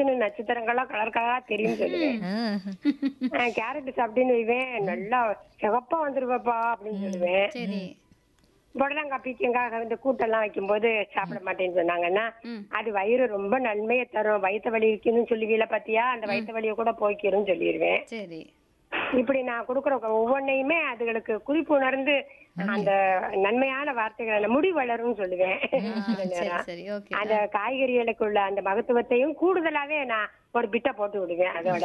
சின்ன நட்சத்திரங்களா கலர் கலரா தெரியும் சொல்லுவேன் ஆ. கேரட் சாப்பிட்டேன்னு வைவேன் நல்லா சிவப்பா வந்துருவாப்பா அப்படின்னு சொல்லுவேன் சரி புடலங்காய் பீக்கங்காய் இந்த கூட்டெல்லாம் வைக்கும்போது சாப்பிட மாட்டேன்னு சொன்னாங்கன்னா ம். அது வயிறு ரொம்ப நன்மையை தரும் வயிற்று வலி இருக்குன்னு சொல்லுவீல பாத்தியா அந்த வயிற்று வலியை கூட போய்க்கிறோம்னு சொல்லிடுவேன் சரி இப்படி நான் கொடுக்குற ஒவ்வொன்னையுமே அதுகளுக்கு குறிப்பு உணர்ந்து அந்த நன்மையான வார்த்தைகளை முடி வளரும்னு சொல்லுவேன் சில சரி நேரம். சரி ஓகே அந்த காய்கறிகளுக்குள்ள அந்த மகத்துவத்தையும் கூடுதலாவே நான் ஒரு பிட்டை போட்டு விடுவேன் அதோட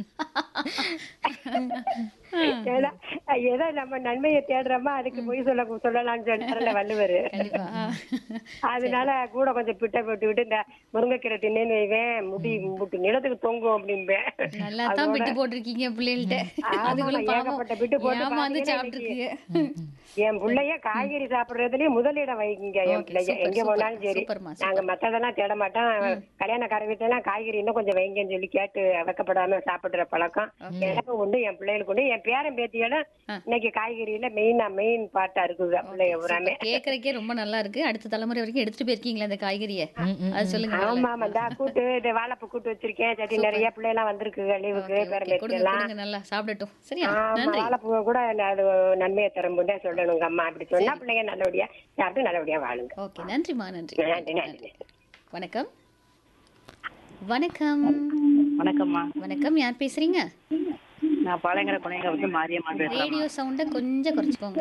ஏன்னா, ஏதோ நம்ம நன்மையை தேடுறோமா அதுக்கு போய் சொல்ல சொல்லலாம்னு சொன்னார்ல வள்ளுவர் கண்டிப்பா ஆ. அதனால கூட கொஞ்சம் பிட்டை போட்டு விட்டு இந்த முருங்கைக்கீரை தின்னேன்னு வைவேன் முடி முட்டு நிலத்துக்கு தொங்கும் அப்படிம்பேன் நல்லா தான் பிட்டு போட்டிருக்கீங்க பிள்ளைகள்ட்ட ஆமா, அதுக்குள்ள பாவம் ஏகப்பட்ட பிட்டு போட்டு ஏமாந்து பாத்தீங்கன்னா சாப்பிட்டுருக்கு என் பிள்ளைய காய்கறி சாப்பிடுறதுலயே முதலிடம் வைங்க என் Okay, பிள்ளைய super, எங்க super, போனாலும் சரி superமா, நாங்க மத்ததெல்லாம் தேட மாட்டோம் கல்யாணக்கார வீட்டுல எல்லாம் காய்கறி இன்னும் கொஞ்சம் வைங்கன்னு சொல்லி கேட்டு வைக்கப்படாம சாப்பிடுற பழக்கம் எனக்கும் உண்டு என் பிள்ளைகளுக்கு உண்டு என் பேரன் பேத்தியோட இன்னைக்கு காய்கறியில மெயினா மெயின் பார்ட்டா இருக்குது பிள்ளைய பூராமே கேக்குறக்கே ரொம்ப நல்லா இருக்கு அடுத்த தலைமுறை வரைக்கும் எடுத்துட்டு போயிருக்கீங்களா அந்த காய்கறியை அது சொல்லுங்க ஆமா ஆமா இந்த கூட்டு இந்த வாழைப்பூ கூட்டு வச்சிருக்கேன் சட்டி நிறைய பிள்ளை எல்லாம் வந்திருக்கு லீவுக்கு பேரன் Okay, பேத்தி கொடுங்க எல்லாம் கொடுங்க நல்லா சாப்பிடட்டும் சரியா ஆமா நன்றி வாழைப்பூ கூட அது நன்மையை தரும் தான் சொல்லணுங்க அம்மா அப்படி சொன்னா பிள்ளைங்க நல்லபடியா சாப்பிட்டு நல்லபடியா வாழுங்க ஓகே நன்றிமா நன்றி நன்றி நன்றி வணக்கம் வணக்கம் வணக்கம்மா வணக்கம் யார் பேசுறீங்க நான் பாளையங்கர குணைங்க வந்து மாரியம்மா பேசுறேன் ரேடியோ சவுண்டை கொஞ்சம் குறைச்சிக்கோங்க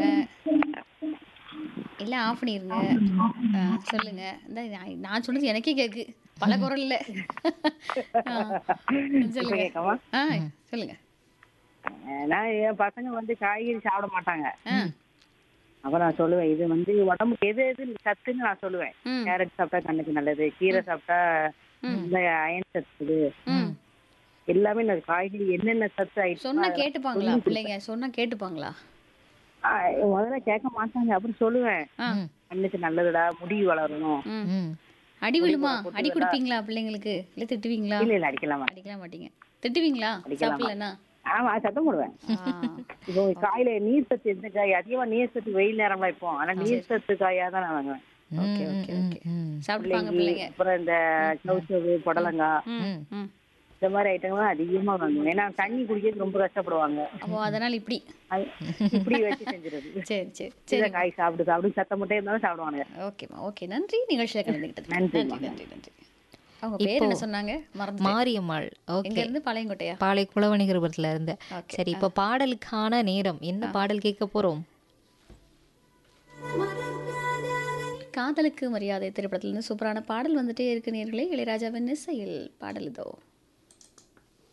இல்ல ஆஃப் பண்ணிருங்க ஆ, சொல்லுங்க இந்த நான் நான் சொன்னது எனக்கே கேக்கு பல குரல்ல ஆ, சொல்லுங்க கேட்கவா ஆ சொல்லுங்க நான் என் பசங்க வந்து காய்கறி சாப்பிட மாட்டாங்க ஆ அப்ப நான் சொல்லுவேன் இது வந்து உடம்புக்கு எது எது சத்துன்னு நான் சொல்லுவேன் ம் கேரட் சாப்பிட்டா கண்ணுக்கு நல்லது கீரை சாப்பிட்டா இந்த அயன் சத்து ம் எல்லாமே நான் காய்கறி என்னென்ன சத்து ஆயிடுச்சு சொன்னா கேட்டுப்பாங்களா பிள்ளைங்க சொன்னா கேட்டுப்பாங்களா முதல்ல கேட்க மாட்டாங்க அப்படி சொல்லுவேன் ஆ கண்ணுக்கு நல்லதுடா முடி வளரணும் ம் ம். அடி விழுமா அடி கொடுப்பீங்களா பிள்ளைங்களுக்கு இல்ல திட்டுவீங்களா இல்ல இல்ல அடிக்கலாமா அடிக்கலாம் மாட்டீங்க திட்டுவீங்களா சாப்பிடலன்னா ஆமா சத்தம் போடுவேன் ஆ, இப்போ காயில நீர் சத்து எந்த காய் அதிகமா நீர் சத்து வெயில் நேரம்லாம் இப்போ ஆனா நீர் சத்து காயா தான் நான் வாங்குவேன் ஓகே ஓகே ஓகே ம். சாப்பிட்டுப்பாங்க பிள்ளைங்க அப்புறம் இந்த கவுச்சவு புடலங்காய் ம் ம் இந்த மாதிரி ஐட்டங்கள்லாம் அதிகமா வாங்குவேன் ஏன்னா தண்ணி குடிக்கிறது ரொம்ப கஷ்டப்படுவாங்க அப்போ அதனால இப்படி அது இப்படி வச்சு செஞ்சிருது சரி சரி சில சரி காய் சாப்பிட்டு சாப்பிட்டு சத்தம் மட்டும் இருந்தாலும் சாப்பிடுவானுங்க ஓகேம்மா ஓகே நன்றி நிகழ்ச்சியில் கலந்துக்கிட்டது நன்றிம்மா. நன்றி நன்றி நன்றி அவங்க பேர் என்ன சொன்னாங்க மறந்து மாரியம்மாள் எங்க ஓகே இருந்து பாளையங்கோட்டையா பாலை குலவணிகரபுரத்துல இருந்து Okay. சரி இப்ப பாடலுக்கான நேரம் என்ன பாடல் கேட்க போறோம் காதலுக்கு மரியாதை திரைப்படத்துல இருந்து சூப்பரான பாடல் வந்துட்டே இருக்கு நேர்களே இளையராஜாவின் இசையில் பாடல் இதோ